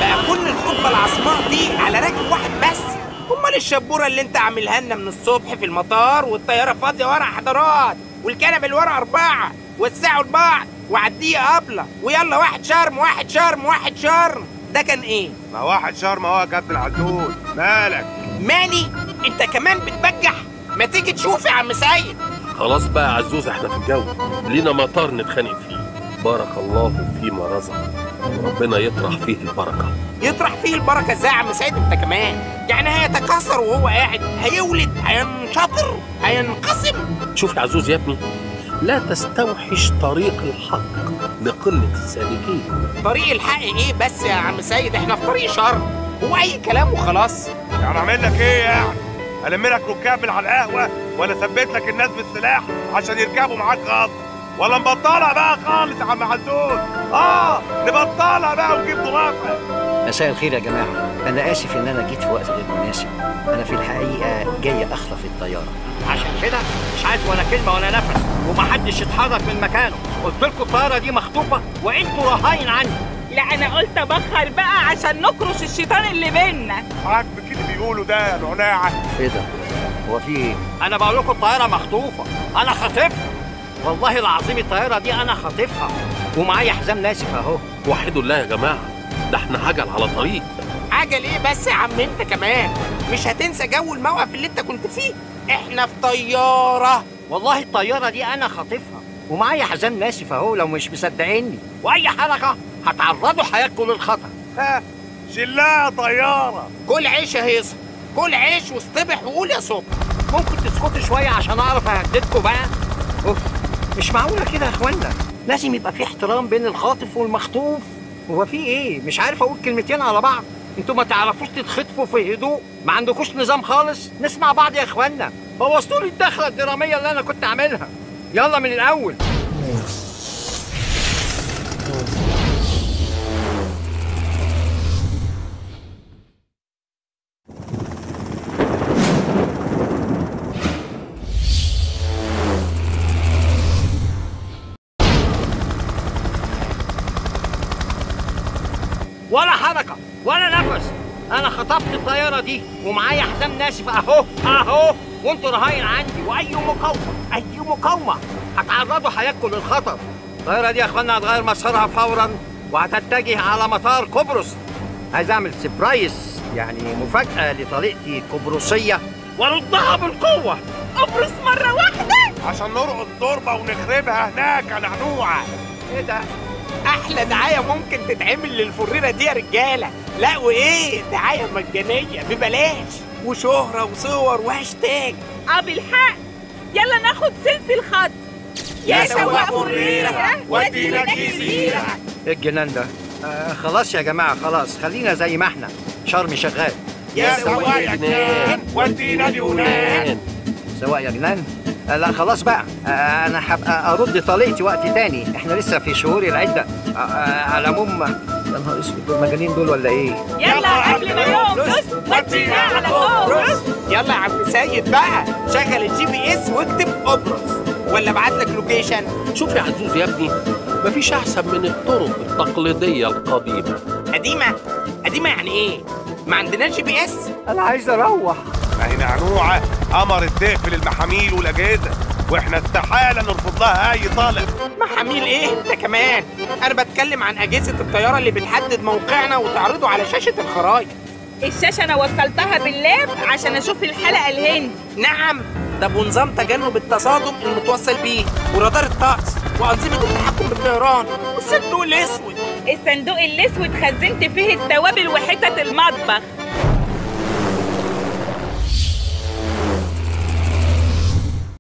بقى كل الخطبه العصماء دي على راكب واحد بس امال الشبوره اللي انت عاملها لنا من الصبح في المطار والطياره فاضيه ورا حضارات والكنبه اللي ورا اربعه وسعوا لبعض وعديه قبله ويلا واحد شرم واحد شرم واحد شرم ده كان ايه ما واحد شرم اهو يا كابتن عدول مالك مالي انت كمان بتبجح ما تيجي تشوف يا عم سيد خلاص بقى يا عزوز احنا في الجو لينا مطار نتخانق فيه بارك الله فيما رزق وربنا يطرح فيه البركه يطرح فيه البركه ازاي يا عم سيد انت كمان يعني هيتكاثر وهو قاعد هيولد هينشطر هينقسم شوف يا عزوز يا ابني لا تستوحش طريق الحق لقلة السالكين طريق الحق ايه بس يا عم سيد احنا في طريق شر هو اي كلام وخلاص يعني اعمل لك ايه يعني الم لك ركاب من على القهوه ولا ثبت لك الناس بالسلاح عشان يركبوا معاك غصب ولا نبطلها بقى خالص يا عم عزوز اه نبطلها بقى ونجيب ضرافه مساء الخير يا جماعة أنا آسف إن أنا جيت في وقت غير مناسب أنا في الحقيقة جاي أخطف الطيارة عشان كده مش عايز ولا كلمه ولا نفس ومحدش يتحرك من مكانه قلت لكم الطياره دي مخطوفه وانتوا رهاين عني لا انا قلت ابخر بقى عشان نكرش الشيطان اللي بينا عاجبك اللي بيقولوا ده يا نعناعه إيه ده؟ هو في إيه؟ انا بقول لكم الطياره مخطوفه انا خاطفها والله العظيم الطياره دي انا خاطفها ومعايا حزام ناسف اهو وحدوا الله يا جماعه ده احنا عجل على طريق عجل ايه بس يا عم انت كمان مش هتنسى جو الموقف اللي انت كنت فيه احنا في طياره والله الطياره دي انا خاطفها ومعايا حزام ناسف اهو لو مش مصدقيني واي حركه هتعرضوا حياتكم للخطر ها شلها طياره كل عيش يا هيصه كل عيش واصطبح وقول يا صبح ممكن تسكتوا شويه عشان اعرف اهددكم بقى اوف مش معقوله كده يا اخوانا لازم يبقى في احترام بين الخاطف والمخطوف هو في ايه مش عارف اقول كلمتين على بعض انتوا ما تعرفوش تتخطفوا في هدوء ما عندكوش نظام خالص نسمع بعض يا اخوانا بوظتوا لي الدخله الدراميه اللي انا كنت عاملها يلا من الاول ولا حركة ولا نفس أنا خطفت الطيارة دي ومعايا حزام ناشف أهو أهو وأنتوا رهاين عندي وأي مقاومة أي مقاومة هتعرضوا حياتكم للخطر الطيارة دي يا إخوانا هتغير مسارها فورا وهتتجه على مطار قبرص عايز أعمل سبرايز يعني مفاجأة لطريقتي القبرصية وأردها بالقوة قبرص مره واحده عشان نرقص ضربه ونخربها هناك يا نعنوعه إيه ده؟ احلى دعايه ممكن تتعمل للفريره دي يا رجاله لا وايه دعايه مجانيه ببلاش وشهره وصور وهاشتاج اه بالحق يلا ناخد سيلفي الخط يا سواق فريرة، ودينا جزيرة. إيه الجنان ده؟ آه خلاص يا جماعة خلاص خلينا زي ما احنا شرم شغال يا سواق يا جنان ودينا اليونان سواء يا جنان آه لا خلاص بقى آه انا هبقى ارد طليقتي وقت تاني احنا لسه في شهور العده آه آه على العموم يا نهار اسود دول مجانين دول ولا ايه؟ يلا قبل ما يوم بص ودينا على قبرص يلا يا عم سيد بقى شغل الجي بي اس واكتب قبرص ولا ابعت لك لوكيشن شوف يا عزوز يا ابني مفيش احسن من الطرق التقليديه القديمه قديمه قديمه يعني ايه ما عندناش جي بي اس انا عايز اروح ما هي نعنوعه امرت تقفل المحاميل والاجهزه واحنا استحاله نرفض لها اي طلب محاميل ايه انت كمان انا بتكلم عن اجهزه الطياره اللي بتحدد موقعنا وتعرضه على شاشه الخرائط الشاشه انا وصلتها باللاب عشان اشوف الحلقه الهندي نعم ده بنظام تجنب التصادم المتوصل بيه ورادار الطقس وانظمه التحكم بالطيران والصندوق الاسود الصندوق الاسود خزنت فيه التوابل وحتت المطبخ